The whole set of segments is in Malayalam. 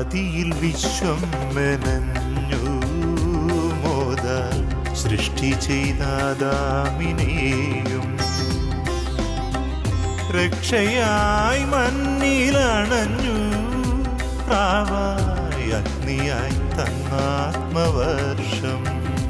ആദിയിൽ വിശ്വം മെനഞ്ഞു മോദ സൃഷ്ടി ചെയ്താദാമിനെയും രക്ഷയായി മണ്ണിലണഞ്ഞു പ്രാവായി അഗ്നിയായി തന്നാത്മവർഷം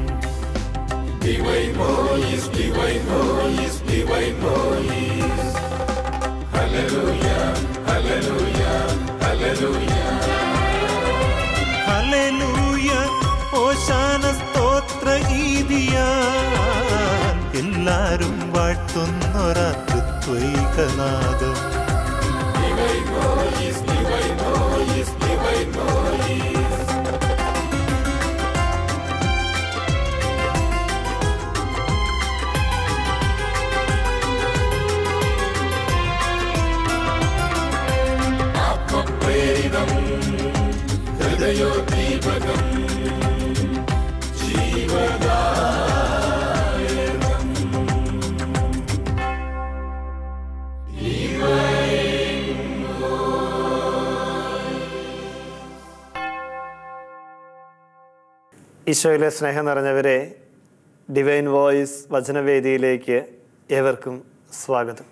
ഹല്ലേലൂയ ഓശാന സ്തോത്ര ഗീതിയ എല്ലാരും വാഴ്ത്തുന്നൊരത്വൈകനാദം ഈശോയിലെ സ്നേഹം നിറഞ്ഞവരെ ഡിവൈൻ വോയിസ് വചനവേദിയിലേക്ക് ഏവർക്കും സ്വാഗതം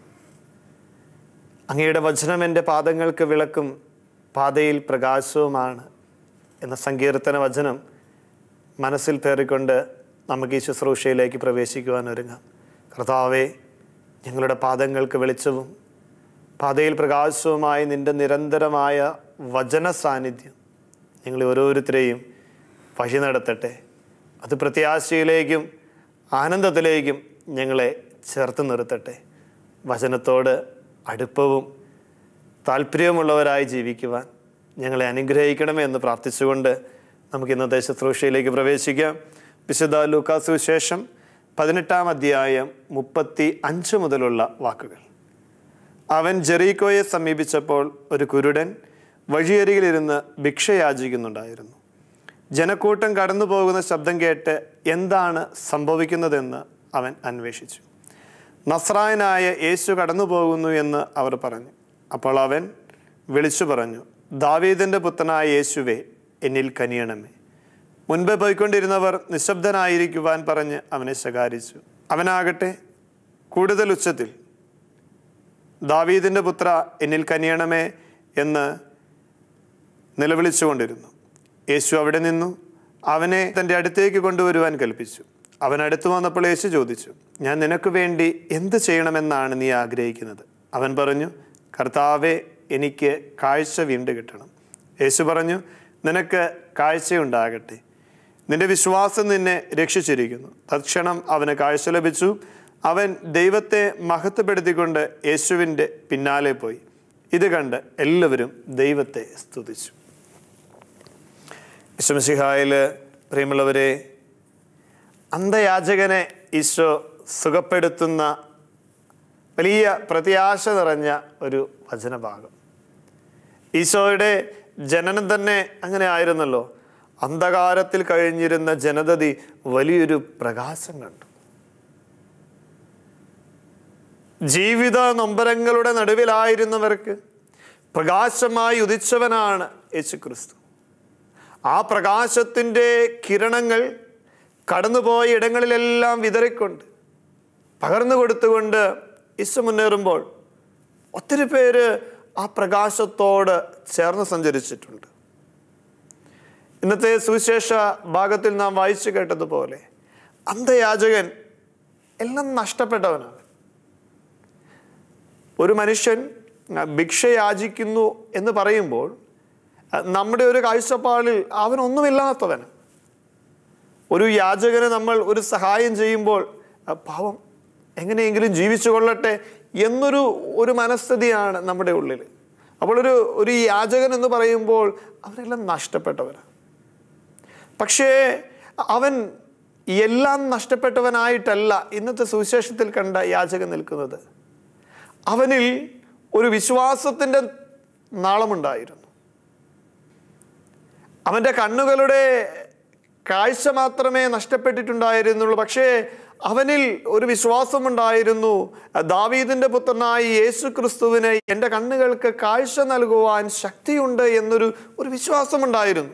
അങ്ങയുടെ വചനം എൻ്റെ പാദങ്ങൾക്ക് വിളക്കും പാതയിൽ പ്രകാശവുമാണ് എന്ന സങ്കീർത്തന വചനം മനസ്സിൽ പേറിക്കൊണ്ട് നമുക്ക് ഈ ശുശ്രൂഷയിലേക്ക് പ്രവേശിക്കുവാൻ ഒരുങ്ങാം കർത്താവെ ഞങ്ങളുടെ പാദങ്ങൾക്ക് വെളിച്ചവും പാതയിൽ പ്രകാശവുമായി നിൻ്റെ നിരന്തരമായ വചന സാന്നിധ്യം ഞങ്ങളെ ഓരോരുത്തരെയും വഴി നടത്തട്ടെ അത് പ്രത്യാശയിലേക്കും ആനന്ദത്തിലേക്കും ഞങ്ങളെ ചേർത്ത് നിർത്തട്ടെ വചനത്തോട് അടുപ്പവും താല്പര്യമുള്ളവരായി ജീവിക്കുവാൻ ഞങ്ങളെ അനുഗ്രഹിക്കണമേ എന്ന് പ്രാർത്ഥിച്ചുകൊണ്ട് നമുക്ക് ഇന്നത്തെ ശുശ്രൂഷയിലേക്ക് പ്രവേശിക്കാം വിശുദ്ധ ലൂക്കാസു ശേഷം പതിനെട്ടാം അധ്യായം മുപ്പത്തി അഞ്ച് മുതലുള്ള വാക്കുകൾ അവൻ ജെറീക്കോയെ സമീപിച്ചപ്പോൾ ഒരു കുരുടൻ വഴിയരികിലിരുന്ന് ഭിക്ഷ യാചിക്കുന്നുണ്ടായിരുന്നു ജനക്കൂട്ടം കടന്നു പോകുന്ന ശബ്ദം കേട്ട് എന്താണ് സംഭവിക്കുന്നതെന്ന് അവൻ അന്വേഷിച്ചു നസ്രായനായ യേശു കടന്നു പോകുന്നു എന്ന് അവർ പറഞ്ഞു അപ്പോൾ അവൻ വിളിച്ചു പറഞ്ഞു ദാവീദിൻ്റെ പുത്രനായ യേശുവെ എന്നിൽ കനിയണമേ മുൻപ് പോയിക്കൊണ്ടിരുന്നവർ നിശബ്ദനായിരിക്കുവാൻ പറഞ്ഞ് അവനെ ശകാരിച്ചു അവനാകട്ടെ കൂടുതൽ ഉച്ചത്തിൽ ദാവീദിൻ്റെ പുത്ര എന്നിൽ കനിയണമേ എന്ന് നിലവിളിച്ചുകൊണ്ടിരുന്നു യേശു അവിടെ നിന്നു അവനെ തൻ്റെ അടുത്തേക്ക് കൊണ്ടുവരുവാൻ കൽപ്പിച്ചു അവൻ അടുത്തു വന്നപ്പോൾ യേശു ചോദിച്ചു ഞാൻ നിനക്ക് വേണ്ടി എന്ത് ചെയ്യണമെന്നാണ് നീ ആഗ്രഹിക്കുന്നത് അവൻ പറഞ്ഞു കർത്താവെ എനിക്ക് കാഴ്ച വീണ്ടു കിട്ടണം യേശു പറഞ്ഞു നിനക്ക് കാഴ്ചയുണ്ടാകട്ടെ നിന്റെ വിശ്വാസം നിന്നെ രക്ഷിച്ചിരിക്കുന്നു തത്ക്ഷണം അവന് കാഴ്ച ലഭിച്ചു അവൻ ദൈവത്തെ മഹത്വപ്പെടുത്തിക്കൊണ്ട് യേശുവിൻ്റെ പിന്നാലെ പോയി ഇത് കണ്ട് എല്ലാവരും ദൈവത്തെ സ്തുതിച്ചു യശുമസിഹായിൽ പ്രിയമുള്ളവരെ അന്ധയാചകനെ ഈശോ സുഖപ്പെടുത്തുന്ന വലിയ പ്രത്യാശ നിറഞ്ഞ ഒരു വചനഭാഗം ഈശോയുടെ ജനനം തന്നെ അങ്ങനെ ആയിരുന്നല്ലോ അന്ധകാരത്തിൽ കഴിഞ്ഞിരുന്ന ജനതതി വലിയൊരു പ്രകാശം കണ്ടു ജീവിത നൊമ്പരങ്ങളുടെ നടുവിലായിരുന്നവർക്ക് പ്രകാശമായി ഉദിച്ചവനാണ് യേശു ക്രിസ്തു ആ പ്രകാശത്തിൻ്റെ കിരണങ്ങൾ കടന്നുപോയ ഇടങ്ങളിലെല്ലാം വിതറിക്കൊണ്ട് പകർന്നു കൊടുത്തുകൊണ്ട് യേശു മുന്നേറുമ്പോൾ ഒത്തിരി പേര് ആ പ്രകാശത്തോട് ചേർന്ന് സഞ്ചരിച്ചിട്ടുണ്ട് ഇന്നത്തെ സുവിശേഷ ഭാഗത്തിൽ നാം വായിച്ചു കേട്ടതുപോലെ അന്ധയാചകൻ എല്ലാം നഷ്ടപ്പെട്ടവനാണ് ഒരു മനുഷ്യൻ ആ, ഭിക്ഷ യാചിക്കുന്നു എന്ന് പറയുമ്പോൾ ആ, നമ്മുടെ ഒരു കാഴ്ചപ്പാടിൽ അവനൊന്നുമില്ലാത്തവന് ഒരു യാചകന് നമ്മൾ ഒരു സഹായം ചെയ്യുമ്പോൾ ആ, പാവം എങ്ങനെയെങ്കിലും ജീവിച്ചു കൊള്ളട്ടെ എന്നൊരു ഒരു മനസ്ഥിതിയാണ് നമ്മുടെ ഉള്ളിൽ അപ്പോൾ ഒരു ഒരു യാചകൻ എന്ന് പറയുമ്പോൾ അവരെല്ലാം നഷ്ടപ്പെട്ടവരാണ് പക്ഷേ അവൻ എല്ലാം നഷ്ടപ്പെട്ടവനായിട്ടല്ല ഇന്നത്തെ സുവിശേഷത്തിൽ കണ്ട യാചകൻ നിൽക്കുന്നത് അവനിൽ ഒരു വിശ്വാസത്തിൻ്റെ നാളമുണ്ടായിരുന്നു അവൻ്റെ കണ്ണുകളുടെ കാഴ്ച മാത്രമേ നഷ്ടപ്പെട്ടിട്ടുണ്ടായിരുന്നുള്ളൂ പക്ഷേ അവനിൽ ഒരു വിശ്വാസമുണ്ടായിരുന്നു ദാവീദിന്റെ പുത്രനായ യേശു ക്രിസ്തുവിന് എൻ്റെ കണ്ണുകൾക്ക് കാഴ്ച നൽകുവാൻ ശക്തിയുണ്ട് എന്നൊരു ഒരു വിശ്വാസമുണ്ടായിരുന്നു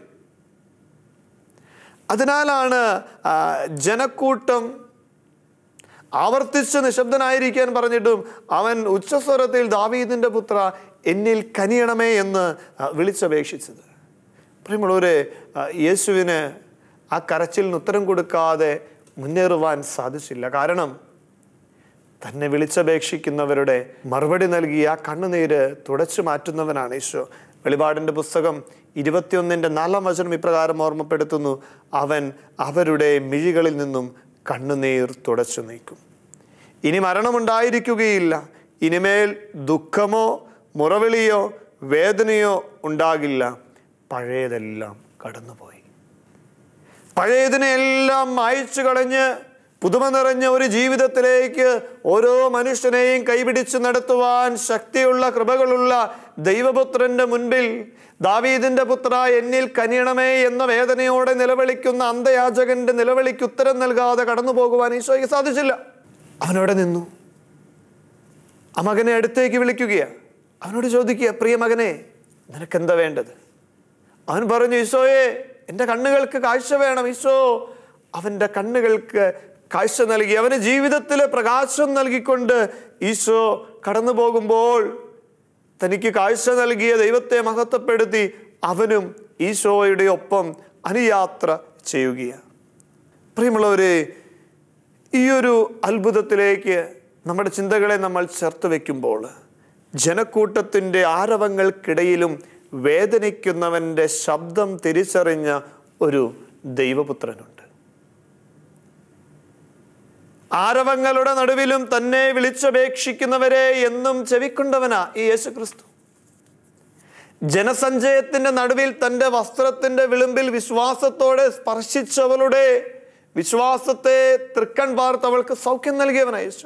അതിനാലാണ് ആ, ജനക്കൂട്ടം ആവർത്തിച്ച് നിശബ്ദനായിരിക്കാൻ പറഞ്ഞിട്ടും അവൻ ഉച്ചസ്വരത്തിൽ ദാവീദിന്റെ പുത്ര എന്നിൽ കനിയണമേ എന്ന് ആ, വിളിച്ചപേക്ഷിച്ചത് പ്രിയമുള്ളവരെ ആ, യേശുവിന് ആ കരച്ചിലിന് ഉത്തരം കൊടുക്കാതെ മുന്നേറുവാൻ സാധിച്ചില്ല കാരണം തന്നെ വിളിച്ചപേക്ഷിക്കുന്നവരുടെ മറുപടി നൽകി ആ കണ്ണുനീര് തുടച്ചു മാറ്റുന്നവനാണ് ഈശോ വെളിപാടിൻ്റെ പുസ്തകം ഇരുപത്തിയൊന്നിൻ്റെ നാലാം വചനം ഇപ്രകാരം ഓർമ്മപ്പെടുത്തുന്നു അവൻ അവരുടെ മിഴികളിൽ നിന്നും കണ്ണുനീർ തുടച്ചു നീക്കും ഇനി മരണമുണ്ടായിരിക്കുകയില്ല ഇനിമേൽ ദുഃഖമോ മുറവിളിയോ വേദനയോ ഉണ്ടാകില്ല പഴയതെല്ലാം കടന്നുപോയി പഴയതിനെല്ലാം മായ്ച്ചു കളഞ്ഞ് പുതുമ നിറഞ്ഞ ഒരു ജീവിതത്തിലേക്ക് ഓരോ മനുഷ്യനെയും കൈപിടിച്ച് നടത്തുവാൻ ശക്തിയുള്ള കൃപകളുള്ള ദൈവപുത്രന്റെ മുൻപിൽ ദാവീദിന്റെ പുത്ര എന്നിൽ കനിയണമേ എന്ന വേദനയോടെ നിലവിളിക്കുന്ന അന്ധയാചകന്റെ നിലവിളിക്ക് ഉത്തരം നൽകാതെ കടന്നു പോകുവാൻ ഈശോയ്ക്ക് സാധിച്ചില്ല അവനവിടെ നിന്നു ആ മകനെ അടുത്തേക്ക് വിളിക്കുകയാണ് അവനോട് ചോദിക്കുക പ്രിയ മകനെ നിനക്കെന്താ വേണ്ടത് അവൻ പറഞ്ഞു ഈശോയെ എൻ്റെ കണ്ണുകൾക്ക് കാഴ്ച വേണം ഈശോ അവൻ്റെ കണ്ണുകൾക്ക് കാഴ്ച നൽകി അവന് ജീവിതത്തിലെ പ്രകാശം നൽകിക്കൊണ്ട് ഈശോ കടന്നു പോകുമ്പോൾ തനിക്ക് കാഴ്ച നൽകിയ ദൈവത്തെ മഹത്വപ്പെടുത്തി അവനും ഈശോയുടെ ഒപ്പം അനുയാത്ര ചെയ്യുകയാണ് പ്രിയമുള്ളവരെ ഈ ഒരു അത്ഭുതത്തിലേക്ക് നമ്മുടെ ചിന്തകളെ നമ്മൾ ചേർത്ത് വെക്കുമ്പോൾ ജനക്കൂട്ടത്തിൻ്റെ ആരവങ്ങൾക്കിടയിലും വേദനിക്കുന്നവൻ്റെ ശബ്ദം തിരിച്ചറിഞ്ഞ ഒരു ദൈവപുത്രനുണ്ട് ആരവങ്ങളുടെ നടുവിലും തന്നെ വിളിച്ചപേക്ഷിക്കുന്നവരെ എന്നും ചെവിക്കൊണ്ടവനാ ഈ യേശു ക്രിസ്തു ജനസഞ്ചയത്തിന്റെ നടുവിൽ തൻ്റെ വസ്ത്രത്തിന്റെ വിളിമ്പിൽ വിശ്വാസത്തോടെ സ്പർശിച്ചവളുടെ വിശ്വാസത്തെ തൃക്കൺ പാർത്ത് അവൾക്ക് സൗഖ്യം നൽകിയവനാ യേശു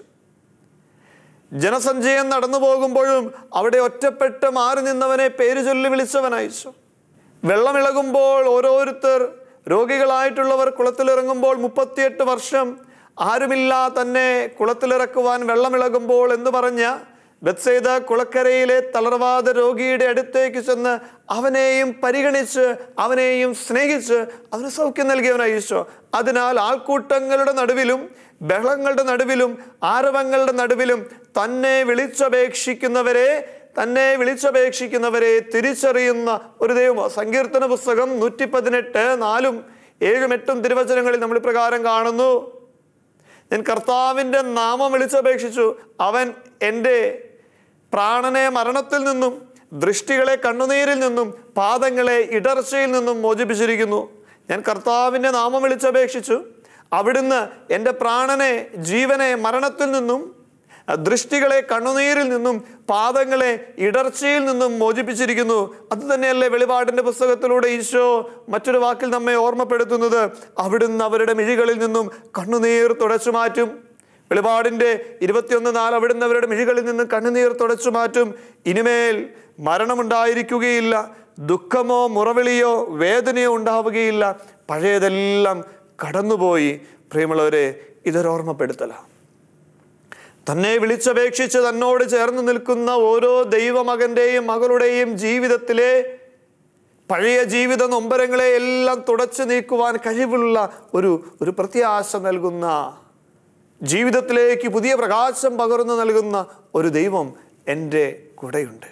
ജനസഞ്ചയം നടന്നു പോകുമ്പോഴും അവിടെ ഒറ്റപ്പെട്ട് മാറി നിന്നവനെ പേര് ചൊല്ലി വിളിച്ചവനാ യേശു വെള്ളമിളകുമ്പോൾ ഓരോരുത്തർ രോഗികളായിട്ടുള്ളവർ കുളത്തിലിറങ്ങുമ്പോൾ മുപ്പത്തിയെട്ട് വർഷം ആരുമില്ല തന്നെ കുളത്തിലിറക്കുവാൻ വെള്ളമിളകുമ്പോൾ എന്ന് പറഞ്ഞ ബത്സേത കുളക്കരയിലെ തളർവാദ രോഗിയുടെ അടുത്തേക്ക് ചെന്ന് അവനെയും പരിഗണിച്ച് അവനെയും സ്നേഹിച്ച് അവന് സൗഖ്യം നൽകിയവനായി ഈശോ അതിനാൽ ആൾക്കൂട്ടങ്ങളുടെ നടുവിലും ബഹളങ്ങളുടെ നടുവിലും ആരവങ്ങളുടെ നടുവിലും തന്നെ വിളിച്ചപേക്ഷിക്കുന്നവരെ തന്നെ വിളിച്ചപേക്ഷിക്കുന്നവരെ തിരിച്ചറിയുന്ന ഒരു ദൈവമോ സങ്കീർത്തന പുസ്തകം നൂറ്റി പതിനെട്ട് നാലും ഏഴും എട്ടും തിരുവചനങ്ങളിൽ നമ്മൾ ഇപ്രകാരം കാണുന്നു ഞാൻ കർത്താവിൻ്റെ നാമം വിളിച്ചപേക്ഷിച്ചു അവൻ എൻ്റെ പ്രാണനെ മരണത്തിൽ നിന്നും ദൃഷ്ടികളെ കണ്ണുനീരിൽ നിന്നും പാദങ്ങളെ ഇടർച്ചയിൽ നിന്നും മോചിപ്പിച്ചിരിക്കുന്നു ഞാൻ കർത്താവിൻ്റെ നാമം വിളിച്ചപേക്ഷിച്ചു അവിടുന്ന് എൻ്റെ പ്രാണനെ ജീവനെ മരണത്തിൽ നിന്നും ദൃഷ്ടികളെ കണ്ണുനീരിൽ നിന്നും പാദങ്ങളെ ഇടർച്ചയിൽ നിന്നും മോചിപ്പിച്ചിരിക്കുന്നു അത് തന്നെയല്ലേ വെളിപാടിന്റെ പുസ്തകത്തിലൂടെ ഈശോ മറ്റൊരു വാക്കിൽ നമ്മെ ഓർമ്മപ്പെടുത്തുന്നത് അവിടുന്ന് അവരുടെ മിഴികളിൽ നിന്നും കണ്ണുനീർ തുടച്ചു മാറ്റും വെളിപാടിന്റെ ഇരുപത്തിയൊന്ന് നാല് അവിടുന്ന് അവരുടെ മിഴികളിൽ നിന്നും കണ്ണുനീർ തുടച്ചു മാറ്റും ഇനിമേൽ മരണമുണ്ടായിരിക്കുകയില്ല ദുഃഖമോ മുറവിളിയോ വേദനയോ ഉണ്ടാവുകയില്ല പഴയതെല്ലാം കടന്നുപോയി പ്രിയമുള്ളവരെ ഇതൊരു ഓർമ്മപ്പെടുത്തലാണ് തന്നെ വിളിച്ചപേക്ഷിച്ച് തന്നോട് ചേർന്ന് നിൽക്കുന്ന ഓരോ ദൈവമകന്റെയും മകളുടെയും ജീവിതത്തിലെ പഴയ ജീവിത നൊമ്പരങ്ങളെ എല്ലാം തുടച്ചു നീക്കുവാൻ കഴിവുള്ള ഒരു ഒരു പ്രത്യാശ നൽകുന്ന ജീവിതത്തിലേക്ക് പുതിയ പ്രകാശം പകർന്നു നൽകുന്ന ഒരു ദൈവം എൻ്റെ കൂടെയുണ്ട്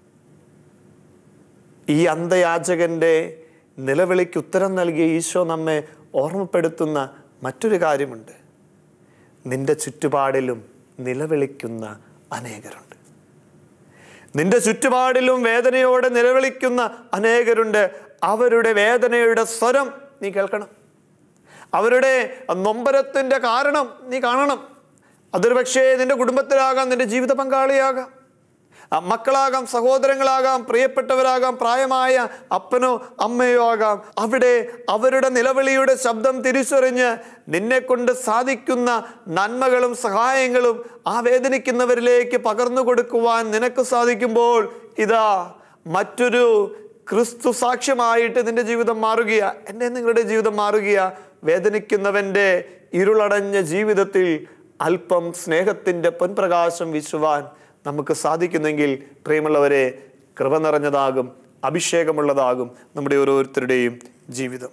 ഈ അന്ധയാചകന്റെ നിലവിളിക്ക് ഉത്തരം നൽകിയ ഈശോ നമ്മെ ഓർമ്മപ്പെടുത്തുന്ന മറ്റൊരു കാര്യമുണ്ട് നിന്റെ ചുറ്റുപാടിലും നിലവിളിക്കുന്ന അനേകരുണ്ട് നിന്റെ ചുറ്റുപാടിലും വേദനയോടെ നിലവിളിക്കുന്ന അനേകരുണ്ട് അവരുടെ വേദനയുടെ സ്വരം നീ കേൾക്കണം അവരുടെ നൊമ്പരത്തിൻ്റെ കാരണം നീ കാണണം അതൊരു പക്ഷേ നിന്റെ കുടുംബത്തിലാകാം നിന്റെ ജീവിത പങ്കാളിയാകാം ആ മക്കളാകാം സഹോദരങ്ങളാകാം പ്രിയപ്പെട്ടവരാകാം പ്രായമായ അപ്പനോ അമ്മയോ ആകാം അവിടെ അവരുടെ നിലവിളിയുടെ ശബ്ദം തിരിച്ചറിഞ്ഞ് നിന്നെ കൊണ്ട് സാധിക്കുന്ന നന്മകളും സഹായങ്ങളും ആ വേദനിക്കുന്നവരിലേക്ക് പകർന്നു കൊടുക്കുവാൻ നിനക്ക് സാധിക്കുമ്പോൾ ഇതാ മറ്റൊരു ക്രിസ്തു സാക്ഷ്യമായിട്ട് നിന്റെ ജീവിതം മാറുകയാ എൻ്റെ നിങ്ങളുടെ ജീവിതം മാറുകയാ വേദനിക്കുന്നവൻ്റെ ഇരുളടഞ്ഞ ജീവിതത്തിൽ അല്പം സ്നേഹത്തിൻ്റെ പൊൻപ്രകാശം വീശുവാൻ നമുക്ക് സാധിക്കുന്നെങ്കിൽ പ്രിയമുള്ളവരെ കൃപ നിറഞ്ഞതാകും അഭിഷേകമുള്ളതാകും നമ്മുടെ ഓരോരുത്തരുടെയും ജീവിതം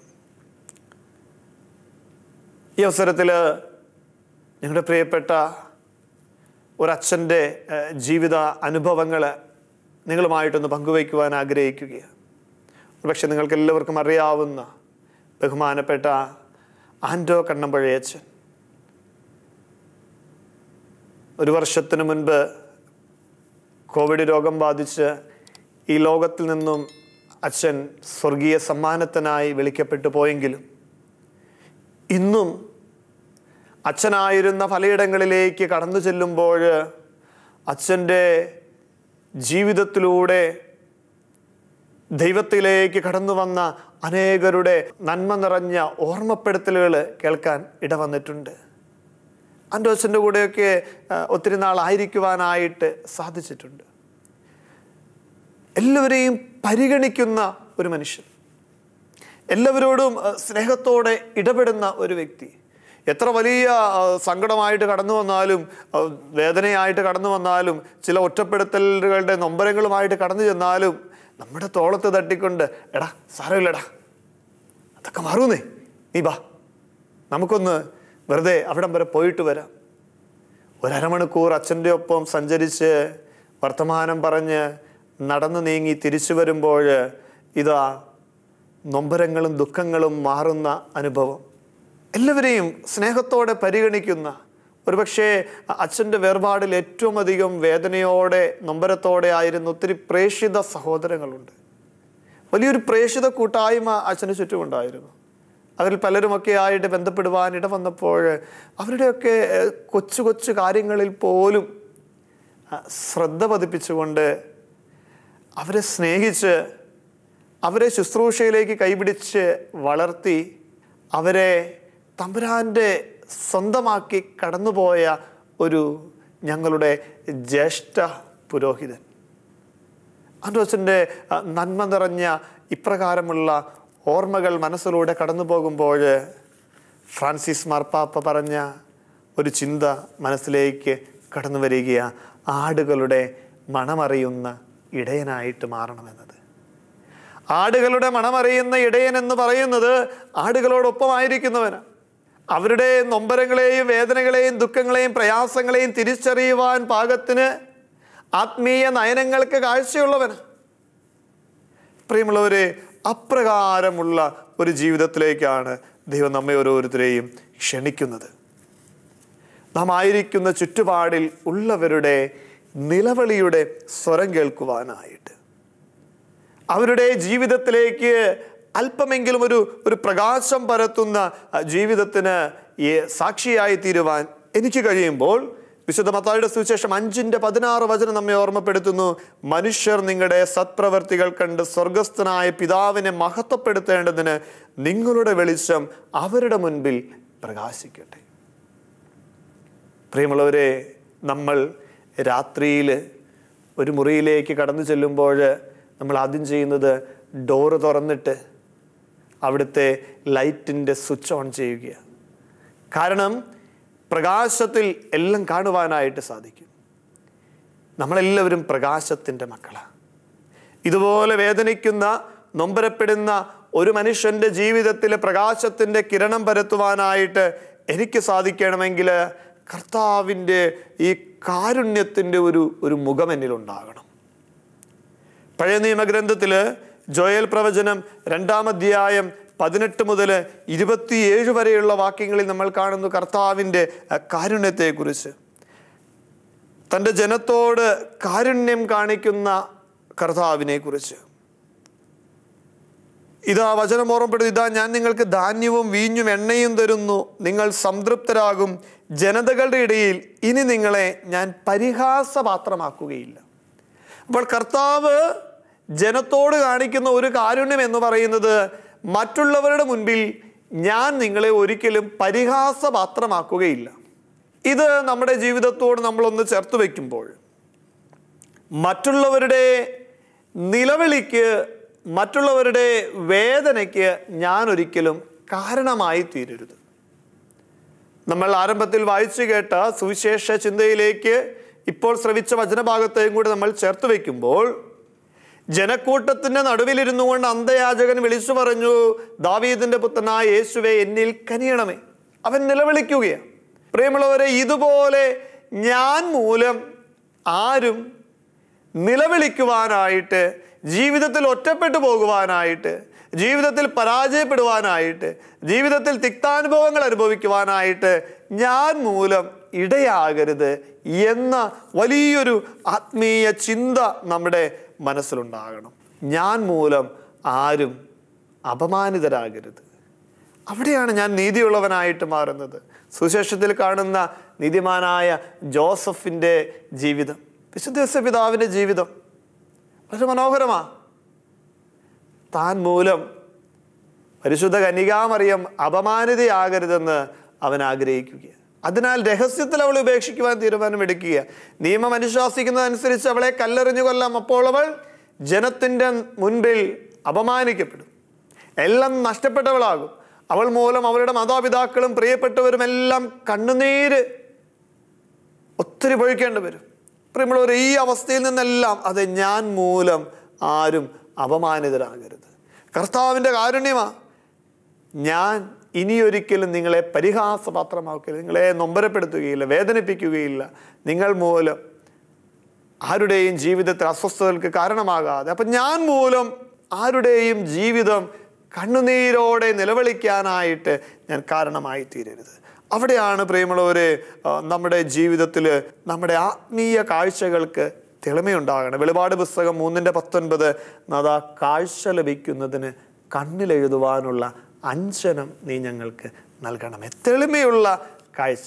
ഈ അവസരത്തിൽ ഞങ്ങളുടെ പ്രിയപ്പെട്ട ഒരച്ഛൻ്റെ ഏഹ്, ജീവിത അനുഭവങ്ങൾ നിങ്ങളുമായിട്ടൊന്ന് പങ്കുവയ്ക്കുവാൻ ആഗ്രഹിക്കുകയാണ് പക്ഷെ നിങ്ങൾക്ക് എല്ലാവർക്കും അറിയാവുന്ന ബഹുമാനപ്പെട്ട ആൻഡോ കണ്ണമ്പഴയച്ചൻ ഒരു വർഷത്തിന് മുൻപ് കോവിഡ് രോഗം ബാധിച്ച് ഈ ലോകത്തിൽ നിന്നും അച്ഛൻ സ്വർഗീയ സമ്മാനത്തിനായി വിളിക്കപ്പെട്ടു പോയെങ്കിലും ഇന്നും അച്ഛനായിരുന്ന പലയിടങ്ങളിലേക്ക് കടന്നു ചെല്ലുമ്പോൾ അച്ഛൻ്റെ ജീവിതത്തിലൂടെ ദൈവത്തിലേക്ക് കടന്നു വന്ന അനേകരുടെ നന്മ നിറഞ്ഞ ഓർമ്മപ്പെടുത്തലുകൾ കേൾക്കാൻ ഇടവന്നിട്ടുണ്ട് അൻ്റോച്ചൻ്റെ കൂടെയൊക്കെ ആ, ഒത്തിരി നാളായിരിക്കുവാനായിട്ട് സാധിച്ചിട്ടുണ്ട് എല്ലാവരെയും പരിഗണിക്കുന്ന ഒരു മനുഷ്യൻ എല്ലാവരോടും ആ, സ്നേഹത്തോടെ ഇടപെടുന്ന ഒരു വ്യക്തി എത്ര വലിയ ആ, സങ്കടമായിട്ട് കടന്നു വന്നാലും ആ, വേദനയായിട്ട് കടന്നു വന്നാലും ചില ഒറ്റപ്പെടുത്തലുകളുടെ നൊമ്പരങ്ങളുമായിട്ട് കടന്നു ചെന്നാലും നമ്മുടെ തോളത്ത് തട്ടിക്കൊണ്ട് എടാ സാരമില്ലടാ അതൊക്കെ മാറൂന്നേ നീ ബാ നമുക്കൊന്ന് വെറുതെ അവിടം വരെ പോയിട്ട് വരാം ഒരമണിക്കൂർ അച്ഛൻ്റെ ഒപ്പം സഞ്ചരിച്ച് വർത്തമാനം പറഞ്ഞ് നടന്നു നീങ്ങി തിരിച്ചു വരുമ്പോൾ ഇതാ നൊമ്പരങ്ങളും ദുഃഖങ്ങളും മാറുന്ന അനുഭവം എല്ലാവരെയും സ്നേഹത്തോടെ പരിഗണിക്കുന്ന ഒരുപക്ഷെ അച്ഛൻ്റെ വേർപാടിൽ ഏറ്റവും അധികം വേദനയോടെ നൊമ്പരത്തോടെ ആയിരുന്ന ഒത്തിരി പ്രേക്ഷിത സഹോദരങ്ങളുണ്ട് വലിയൊരു പ്രേക്ഷിത കൂട്ടായ്മ അച്ഛന് ചുറ്റുമുണ്ടായിരുന്നു അവരിൽ പലരുമൊക്കെ ആയിട്ട് ബന്ധപ്പെടുവാൻ ഇട വന്നപ്പോൾ അവരുടെയൊക്കെ ഏഹ്, കൊച്ചു കൊച്ചു കാര്യങ്ങളിൽ പോലും ആ, ശ്രദ്ധ പതിപ്പിച്ചുകൊണ്ട് അവരെ സ്നേഹിച്ച് അവരെ ശുശ്രൂഷയിലേക്ക് കൈപിടിച്ച് വളർത്തി അവരെ തമ്പുരാൻ്റെ സ്വന്തമാക്കി കടന്നുപോയ ഒരു ഞങ്ങളുടെ ജ്യേഷ്ഠ പുരോഹിതൻ ആൻഡ്രോസിൻ്റെ നന്മ നിറഞ്ഞ ഇപ്രകാരമുള്ള ഓർമ്മകൾ മനസ്സിലൂടെ കടന്നു പോകുമ്പോൾ ഫ്രാൻസിസ് മാർപ്പാപ്പ പറഞ്ഞ ഒരു ചിന്ത മനസ്സിലേക്ക് കടന്നു വരിക ആടുകളുടെ മണമറിയുന്ന ഇടയനായിട്ട് മാറണമെന്നത് ആടുകളുടെ മണമറിയുന്ന ഇടയൻ എന്ന് പറയുന്നത് ആടുകളോടൊപ്പമായിരിക്കുന്നവനാണ് അവരുടെ നൊമ്പരങ്ങളെയും വേദനകളെയും ദുഃഖങ്ങളെയും പ്രയാസങ്ങളെയും തിരിച്ചറിയുവാൻ പാകത്തിന് ആത്മീയ നയനങ്ങൾക്ക് കാഴ്ചയുള്ളവന് പ്രിയമുള്ളവരെ അപ്രകാരമുള്ള ഒരു ജീവിതത്തിലേക്കാണ് ദൈവം നമ്മെ ഓരോരുത്തരെയും ക്ഷണിക്കുന്നത് നാം ആയിരിക്കുന്ന ചുറ്റുപാടിൽ ഉള്ളവരുടെ നിലവിളിയുടെ സ്വരം കേൾക്കുവാനായിട്ട് അവരുടെ ജീവിതത്തിലേക്ക് അല്പമെങ്കിലും ഒരു ഒരു പ്രകാശം പരത്തുന്ന ആ, ജീവിതത്തിന് ഈ സാക്ഷിയായി തീരുവാൻ എനിക്ക് കഴിയുമ്പോൾ വിശുദ്ധ മത്തായുടെ സുവിശേഷം അഞ്ചിന്റെ പതിനാറ് വചനം നമ്മെ ഓർമ്മപ്പെടുത്തുന്നു മനുഷ്യർ നിങ്ങളുടെ സത്പ്രവർത്തികൾ കണ്ട് സ്വർഗസ്ഥനായ പിതാവിനെ മഹത്വപ്പെടുത്തേണ്ടതിന് നിങ്ങളുടെ വെളിച്ചം അവരുടെ മുൻപിൽ പ്രകാശിക്കട്ടെ പ്രിയമുള്ളവരെ നമ്മൾ രാത്രിയിൽ ഒരു മുറിയിലേക്ക് കടന്നു ചെല്ലുമ്പോൾ നമ്മൾ ആദ്യം ചെയ്യുന്നത് ഡോറ് തുറന്നിട്ട് അവിടുത്തെ ലൈറ്റിൻ്റെ സ്വിച്ച് ഓൺ ചെയ്യുകയാണ് കാരണം പ്രകാശത്തിൽ എല്ലാം കാണുവാനായിട്ട് സാധിക്കും നമ്മളെല്ലാവരും പ്രകാശത്തിൻ്റെ മക്കളാണ് ഇതുപോലെ വേദനിക്കുന്ന നൊമ്പരപ്പെടുന്ന ഒരു മനുഷ്യന്റെ ജീവിതത്തിലെ പ്രകാശത്തിന്റെ കിരണം പരത്തുവാനായിട്ട് എനിക്ക് സാധിക്കണമെങ്കിൽ കർത്താവിൻ്റെ ഈ കാരുണ്യത്തിൻ്റെ ഒരു ഒരു മുഖം എന്നിലുണ്ടാകണം പഴയ നിയമഗ്രന്ഥത്തിൽ ജോയൽ പ്രവചനം രണ്ടാം അധ്യായം പതിനെട്ട് മുതൽ ഇരുപത്തിയേഴ് വരെയുള്ള വാക്യങ്ങളിൽ നമ്മൾ കാണുന്നു കർത്താവിൻ്റെ അഹ്, കാരുണ്യത്തെക്കുറിച്ച് തൻ്റെ ജനത്തോട് കാരുണ്യം കാണിക്കുന്ന കർത്താവിനെ കുറിച്ച് ഇതാ വചനം ഓർമ്മപ്പെടുത്തി ഇതാ ഞാൻ നിങ്ങൾക്ക് ധാന്യവും വീഞ്ഞും എണ്ണയും തരുന്നു നിങ്ങൾ സംതൃപ്തരാകും ജനതകളുടെ ഇടയിൽ ഇനി നിങ്ങളെ ഞാൻ പരിഹാസപാത്രമാക്കുകയില്ല അപ്പോൾ കർത്താവ് ജനത്തോട് കാണിക്കുന്ന ഒരു കാരുണ്യം എന്ന് പറയുന്നത് മറ്റുള്ളവരുടെ മുൻപിൽ ഞാൻ നിങ്ങളെ ഒരിക്കലും പരിഹാസപാത്രമാക്കുകയില്ല ഇത് നമ്മുടെ ജീവിതത്തോട് നമ്മളൊന്ന് ചേർത്ത് വയ്ക്കുമ്പോൾ മറ്റുള്ളവരുടെ നിലവിളിക്ക് മറ്റുള്ളവരുടെ വേദനയ്ക്ക് ഞാൻ ഒരിക്കലും കാരണമായി തീരരുത് നമ്മൾ ആരംഭത്തിൽ വായിച്ചു കേട്ട സുവിശേഷ ചിന്തയിലേക്ക് ഇപ്പോൾ ശ്രവിച്ച വചനഭാഗത്തെയും കൂടി നമ്മൾ ചേർത്ത് വയ്ക്കുമ്പോൾ ജനക്കൂട്ടത്തിന്റെ നടുവിലിരുന്നു കൊണ്ട് അന്തയാചകൻ വിളിച്ചു പറഞ്ഞു ദാവീദിന്റെ പുത്രനായ യേശുവെ എന്നിൽ കനിയണമേ അവൻ നിലവിളിക്കുകയാണ് പ്രിയമുള്ളവരെ ഇതുപോലെ ഞാൻ മൂലം ആരും നിലവിളിക്കുവാനായിട്ട് ജീവിതത്തിൽ ഒറ്റപ്പെട്ടു പോകുവാനായിട്ട് ജീവിതത്തിൽ പരാജയപ്പെടുവാനായിട്ട് ജീവിതത്തിൽ തിക്താനുഭവങ്ങൾ അനുഭവിക്കുവാനായിട്ട് ഞാൻ മൂലം ഇടയാകരുത് എന്ന വലിയൊരു ആത്മീയ ചിന്ത നമ്മുടെ മനസ്സിലുണ്ടാകണം ഞാൻ മൂലം ആരും അപമാനിതരാകരുത് അവിടെയാണ് ഞാൻ നീതിയുള്ളവനായിട്ട് മാറുന്നത് സുശേഷത്തിൽ കാണുന്ന നീതിമാനായ ജോസഫിൻ്റെ ജീവിതം വിശുദ്ധ പിതാവിൻ്റെ ജീവിതം വളരെ മനോഹരമാ താൻ മൂലം പരിശുദ്ധ കന്യകാമറിയം അപമാനിതയാകരുതെന്ന് അവൻ ആഗ്രഹിക്കുക അതിനാൽ രഹസ്യത്തിൽ അവളെ ഉപേക്ഷിക്കുവാൻ തീരുമാനമെടുക്കുക നിയമം അനുശാസിക്കുന്നതനുസരിച്ച് അവളെ കല്ലെറിഞ്ഞു കൊല്ലാം അപ്പോൾ അവൾ ജനത്തിൻ്റെ മുൻപിൽ അപമാനിക്കപ്പെടും എല്ലാം നഷ്ടപ്പെട്ടവളാകും അവൾ മൂലം അവരുടെ മാതാപിതാക്കളും പ്രിയപ്പെട്ടവരും എല്ലാം കണ്ണുനീര് ഒത്തിരി പൊഴിക്കേണ്ടി വരും പ്രിയമുള്ളവർ ഈ അവസ്ഥയിൽ നിന്നെല്ലാം അത് ഞാൻ മൂലം ആരും അപമാനിതരാകരുത് കർത്താവിൻ്റെ കാരുണ്യമാ ഞാൻ ഇനിയൊരിക്കലും നിങ്ങളെ പരിഹാസപാത്രമാക്കില്ല നിങ്ങളെ നൊമ്പരപ്പെടുത്തുകയില്ല വേദനിപ്പിക്കുകയില്ല നിങ്ങൾ മൂലം ആരുടെയും ജീവിതത്തിൽ അസ്വസ്ഥതകൾക്ക് കാരണമാകാതെ അപ്പം ഞാൻ മൂലം ആരുടെയും ജീവിതം കണ്ണുനീരോടെ നിലവിളിക്കാനായിട്ട് ഞാൻ കാരണമായി തീരരുത് അവിടെയാണ് പ്രിയമുള്ളവരെ ആ, നമ്മുടെ ജീവിതത്തിൽ നമ്മുടെ ആത്മീയ കാഴ്ചകൾക്ക് തെളിമയുണ്ടാകണം വെളിപാട് പുസ്തകം മൂന്നിൻ്റെ പത്തൊൻപത് നദാ കാഴ്ച ലഭിക്കുന്നതിന് കണ്ണിലെഴുതുവാനുള്ള അഞ്ചനം നീ ഞങ്ങൾക്ക് നൽകണമേ തെളിമയുള്ള കാഴ്ച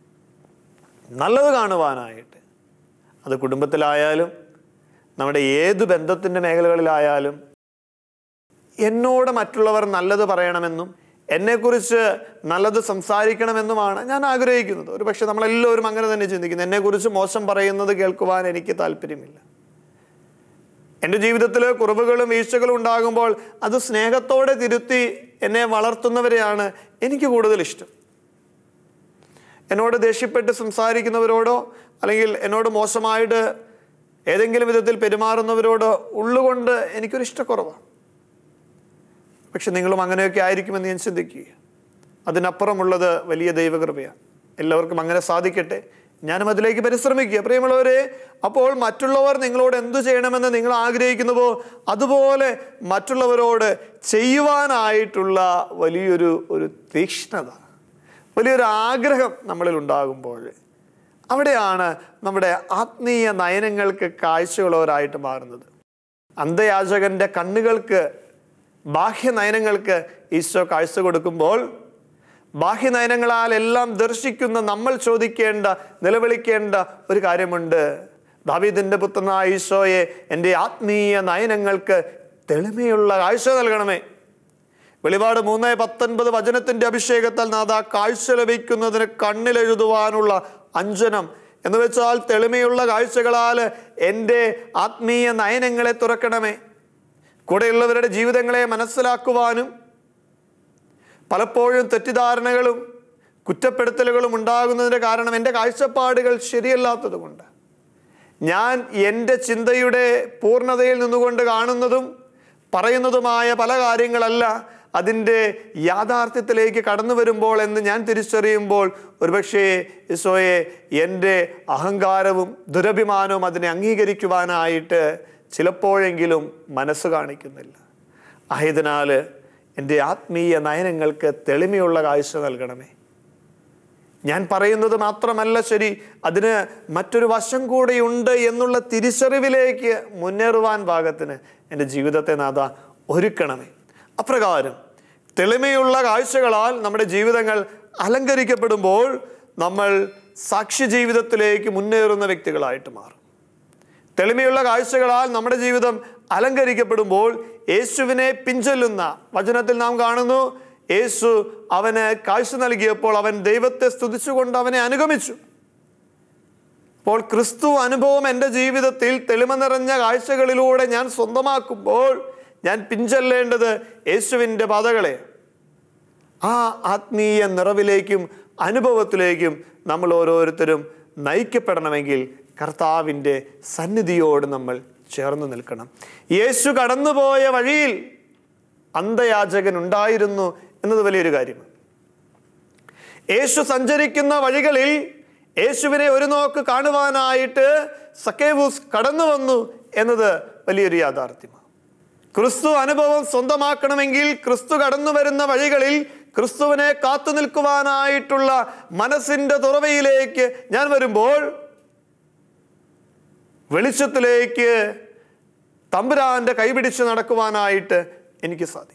നല്ലത് കാണുവാനായിട്ട് അത് കുടുംബത്തിലായാലും നമ്മുടെ ഏത് ബന്ധത്തിൻ്റെ മേഖലകളിലായാലും എന്നോട് മറ്റുള്ളവർ നല്ലത് പറയണമെന്നും എന്നെക്കുറിച്ച് നല്ലത് സംസാരിക്കണമെന്നുമാണ് ഞാൻ ആഗ്രഹിക്കുന്നത് ഒരു പക്ഷെ നമ്മളെല്ലാവരും അങ്ങനെ തന്നെ ചിന്തിക്കുന്നു എന്നെക്കുറിച്ച് മോശം പറയുന്നത് കേൾക്കുവാൻ എനിക്ക് താല്പര്യമില്ല എൻ്റെ ജീവിതത്തിൽ കുറവുകളും വീഴ്ചകളും ഉണ്ടാകുമ്പോൾ അത് സ്നേഹത്തോടെ തിരുത്തി എന്നെ വളർത്തുന്നവരെയാണ് എനിക്ക് കൂടുതൽ ഇഷ്ടം എന്നോട് ദേഷ്യപ്പെട്ട് സംസാരിക്കുന്നവരോടോ അല്ലെങ്കിൽ എന്നോട് മോശമായിട്ട് ഏതെങ്കിലും വിധത്തിൽ പെരുമാറുന്നവരോടോ ഉള്ളുകൊണ്ട് എനിക്കൊരു ഇഷ്ടക്കുറവാണ് പക്ഷെ നിങ്ങളും അങ്ങനെയൊക്കെ ആയിരിക്കുമെന്ന് ഞാൻ ചിന്തിക്കുക അതിനപ്പുറമുള്ളത് വലിയ ദൈവകൃപയാണ് എല്ലാവർക്കും അങ്ങനെ സാധിക്കട്ടെ ഞാനും അതിലേക്ക് പരിശ്രമിക്കുക പ്രിയമുള്ളവരെ അപ്പോൾ മറ്റുള്ളവർ നിങ്ങളോട് എന്തു ചെയ്യണമെന്ന് നിങ്ങൾ ആഗ്രഹിക്കുന്നുവോ അതുപോലെ മറ്റുള്ളവരോട് ചെയ്യുവാനായിട്ടുള്ള വലിയൊരു ഒരു തീക്ഷ്ണത വലിയൊരു ആഗ്രഹം നമ്മളിൽ ഉണ്ടാകുമ്പോൾ അവിടെയാണ് നമ്മുടെ ആത്മീയ നയനങ്ങൾക്ക് കാഴ്ചയുള്ളവരായിട്ട് മാറുന്നത് അന്ധയാചകന്റെ കണ്ണുകൾക്ക് ബാഹ്യ നയനങ്ങൾക്ക് ഈശോ കാഴ്ച കൊടുക്കുമ്പോൾ ബാഹ്യ നയനങ്ങളാൽ എല്ലാം ദർശിക്കുന്ന നമ്മൾ ചോദിക്കേണ്ട നിലവിളിക്കേണ്ട ഒരു കാര്യമുണ്ട് ദാവീദിന്റെ പുത്രനായ ഈശോയെ എൻ്റെ ആത്മീയ നയനങ്ങൾക്ക് തെളിമയുള്ള കാഴ്ച നൽകണമേ വെളിപാട് മൂന്ന് പത്തൊൻപത് വചനത്തിന്റെ അഭിഷേകത്താൽ നാഥ കാഴ്ച ലഭിക്കുന്നതിന് കണ്ണിലെഴുതുവാനുള്ള അഞ്ജനം എന്ന് വെച്ചാൽ തെളിമയുള്ള കാഴ്ചകളാൽ എൻ്റെ ആത്മീയ നയനങ്ങളെ തുറക്കണമേ കൂടെയുള്ളവരുടെ ജീവിതങ്ങളെ മനസ്സിലാക്കുവാനും പലപ്പോഴും തെറ്റിദ്ധാരണകളും കുറ്റപ്പെടുത്തലുകളും ഉണ്ടാകുന്നതിൻ്റെ കാരണം എൻ്റെ കാഴ്ചപ്പാടുകൾ ശരിയല്ലാത്തത് കൊണ്ട് ഞാൻ എൻ്റെ ചിന്തയുടെ പൂർണ്ണതയിൽ നിന്നുകൊണ്ട് കാണുന്നതും പറയുന്നതുമായ പല കാര്യങ്ങളല്ല അതിൻ്റെ യാഥാർത്ഥ്യത്തിലേക്ക് കടന്നു വരുമ്പോൾ എന്ന് ഞാൻ തിരിച്ചറിയുമ്പോൾ ഒരുപക്ഷേ ഈശോയെ എൻ്റെ അഹങ്കാരവും ദുരഭിമാനവും അതിനെ അംഗീകരിക്കുവാനായിട്ട് ചിലപ്പോഴെങ്കിലും മനസ്സ് കാണിക്കുന്നില്ല ആയതിനാൽ എൻ്റെ ആത്മീയ നയനങ്ങൾക്ക് തെളിമയുള്ള കാഴ്ച നൽകണമേ ഞാൻ പറയുന്നത് മാത്രമല്ല ശരി അതിന് മറ്റൊരു വശം കൂടെയുണ്ട് എന്നുള്ള തിരിച്ചറിവിലേക്ക് മുന്നേറുവാൻ പാകത്തിന് എൻ്റെ ജീവിതത്തെ നാഥ ഒരുക്കണമേ അപ്രകാരം തെളിമയുള്ള കാഴ്ചകളാൽ നമ്മുടെ ജീവിതങ്ങൾ അലങ്കരിക്കപ്പെടുമ്പോൾ നമ്മൾ സാക്ഷി ജീവിതത്തിലേക്ക് മുന്നേറുന്ന വ്യക്തികളായിട്ട് മാറും തെളിമയുള്ള കാഴ്ചകളാൽ നമ്മുടെ ജീവിതം അലങ്കരിക്കപ്പെടുമ്പോൾ യേശുവിനെ പിഞ്ചൊല്ലുന്ന വചനത്തിൽ നാം കാണുന്നു യേശു അവന് കാഴ്ച നൽകിയപ്പോൾ അവൻ ദൈവത്തെ സ്തുതിച്ചുകൊണ്ട് അവനെ അനുഗമിച്ചു അപ്പോൾ ക്രിസ്തു അനുഭവം എൻ്റെ ജീവിതത്തിൽ തെളിമ നിറഞ്ഞ കാഴ്ചകളിലൂടെ ഞാൻ സ്വന്തമാക്കുമ്പോൾ ഞാൻ പിഞ്ചൊല്ലേണ്ടത് യേശുവിൻ്റെ പാതകളെ ആ ആത്മീയ നിറവിലേക്കും അനുഭവത്തിലേക്കും നമ്മൾ ഓരോരുത്തരും നയിക്കപ്പെടണമെങ്കിൽ കർത്താവിൻ്റെ സന്നിധിയോട് നമ്മൾ ചേർന്ന് നിൽക്കണം യേശു കടന്നുപോയ വഴിയിൽ അന്ധയാചകൻ ഉണ്ടായിരുന്നു എന്നത് വലിയൊരു കാര്യമാണ് യേശു സഞ്ചരിക്കുന്ന വഴികളിൽ യേശുവിനെ ഒരു നോക്ക് കാണുവാനായിട്ട് സക്കേവൂസ് കടന്നു വന്നു എന്നത് വലിയൊരു യാഥാർത്ഥ്യമാണ് ക്രിസ്തു അനുഭവം സ്വന്തമാക്കണമെങ്കിൽ ക്രിസ്തു കടന്നു വരുന്ന വഴികളിൽ ക്രിസ്തുവിനെ കാത്തു നിൽക്കുവാനായിട്ടുള്ള മനസ്സിന്റെ തുറവയിലേക്ക് ഞാൻ വരുമ്പോൾ വെളിച്ചത്തിലേക്ക് തമ്പുരാന്റെ കൈപിടിച്ച് നടക്കുവാനായിട്ട് എനിക്ക് സാധിക്കും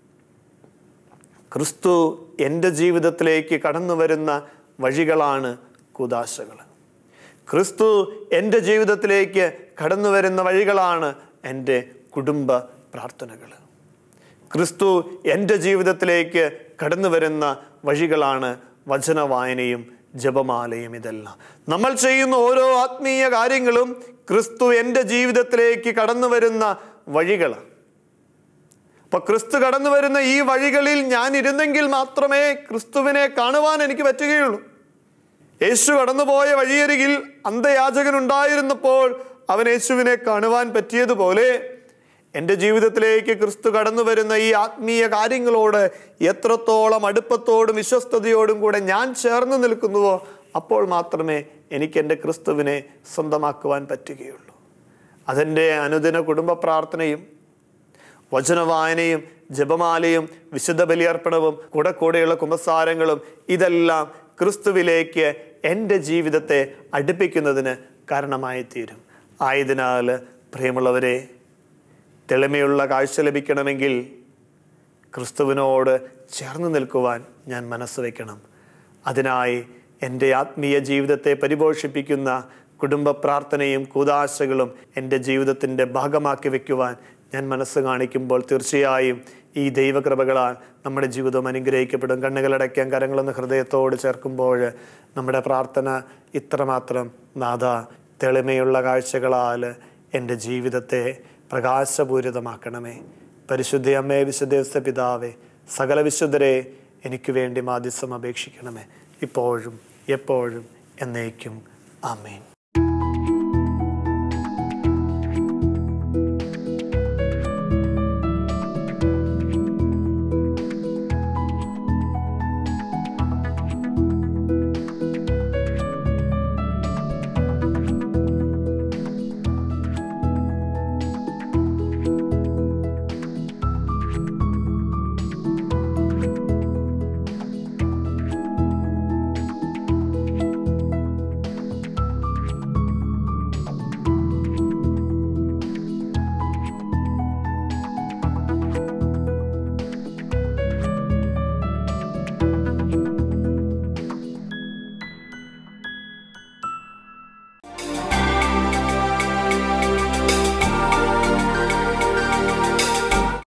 ക്രിസ്തു എൻ്റെ ജീവിതത്തിലേക്ക് കടന്നു വരുന്ന വഴികളാണ് കുദാശകൾ ക്രിസ്തു എൻ്റെ ജീവിതത്തിലേക്ക് കടന്നു വരുന്ന വഴികളാണ് എൻ്റെ കുടുംബ പ്രാർത്ഥനകൾ ക്രിസ്തു എൻ്റെ ജീവിതത്തിലേക്ക് കടന്നു വരുന്ന വഴികളാണ് വചന വായനയും ജപമാലയും ഇതെല്ലാം നമ്മൾ ചെയ്യുന്ന ഓരോ ആത്മീയ കാര്യങ്ങളും ക്രിസ്തു എൻ്റെ ജീവിതത്തിലേക്ക് കടന്നു വരുന്ന വഴികളാണ് അപ്പൊ ക്രിസ്തു കടന്നു വരുന്ന ഈ വഴികളിൽ ഞാൻ ഇരുന്നെങ്കിൽ മാത്രമേ ക്രിസ്തുവിനെ കാണുവാൻ എനിക്ക് പറ്റുകയുള്ളൂ യേശു കടന്നുപോയ വഴിയരികിൽ അന്ധയാചകൻ ഉണ്ടായിരുന്നപ്പോൾ അവൻ യേശുവിനെ കാണുവാൻ പറ്റിയതുപോലെ എൻ്റെ ജീവിതത്തിലേക്ക് ക്രിസ്തു കടന്നു വരുന്ന ഈ ആത്മീയ കാര്യങ്ങളോട് എത്രത്തോളം അടുപ്പത്തോടും വിശ്വസ്തയോടും കൂടെ ഞാൻ ചേർന്ന് നിൽക്കുന്നുവോ അപ്പോൾ മാത്രമേ എനിക്ക് എൻ്റെ ക്രിസ്തുവിനെ സ്വന്തമാക്കുവാൻ പറ്റുകയുള്ളൂ അതെൻ്റെ അനുദിന കുടുംബ പ്രാർത്ഥനയും വചനവായനയും ജപമാലയും വിശുദ്ധ ബലിയർപ്പണവും കൂടെ കൂടെയുള്ള കുമ്പസാരങ്ങളും ഇതെല്ലാം ക്രിസ്തുവിലേക്ക് എൻ്റെ ജീവിതത്തെ അടുപ്പിക്കുന്നതിന് കാരണമായി തീരും ആയതിനാൽ പ്രിയമുള്ളവരെ തെളിമയുള്ള കാഴ്ച ലഭിക്കണമെങ്കിൽ ക്രിസ്തുവിനോട് ചേർന്ന് നിൽക്കുവാൻ ഞാൻ മനസ്സ് വയ്ക്കണം അതിനായി എൻ്റെ ആത്മീയ ജീവിതത്തെ പരിപോഷിപ്പിക്കുന്ന കുടുംബ പ്രാർത്ഥനയും കൂതാശകളും എൻ്റെ ജീവിതത്തിൻ്റെ ഭാഗമാക്കി വെക്കുവാൻ ഞാൻ മനസ്സ് കാണിക്കുമ്പോൾ തീർച്ചയായും ഈ ദൈവകൃപകളാൽ നമ്മുടെ ജീവിതം അനുഗ്രഹിക്കപ്പെടും കണ്ണുകളടയ്ക്കാൻ കരങ്ങളൊന്ന് ഹൃദയത്തോട് ചേർക്കുമ്പോൾ നമ്മുടെ പ്രാർത്ഥന ഇത്രമാത്രം നാഥ തെളിമയുള്ള കാഴ്ചകളാൽ എൻ്റെ ജീവിതത്തെ പ്രകാശപൂരിതമാക്കണമേ പരിശുദ്ധ അമ്മേ വിശുദ്ധ പിതാവേ സകല വിശുദ്ധരെ എനിക്ക് വേണ്ടി മാധ്യസം അപേക്ഷിക്കണമേ ഇപ്പോഴും എപ്പോഴും എന്നേക്കും ആമേൻ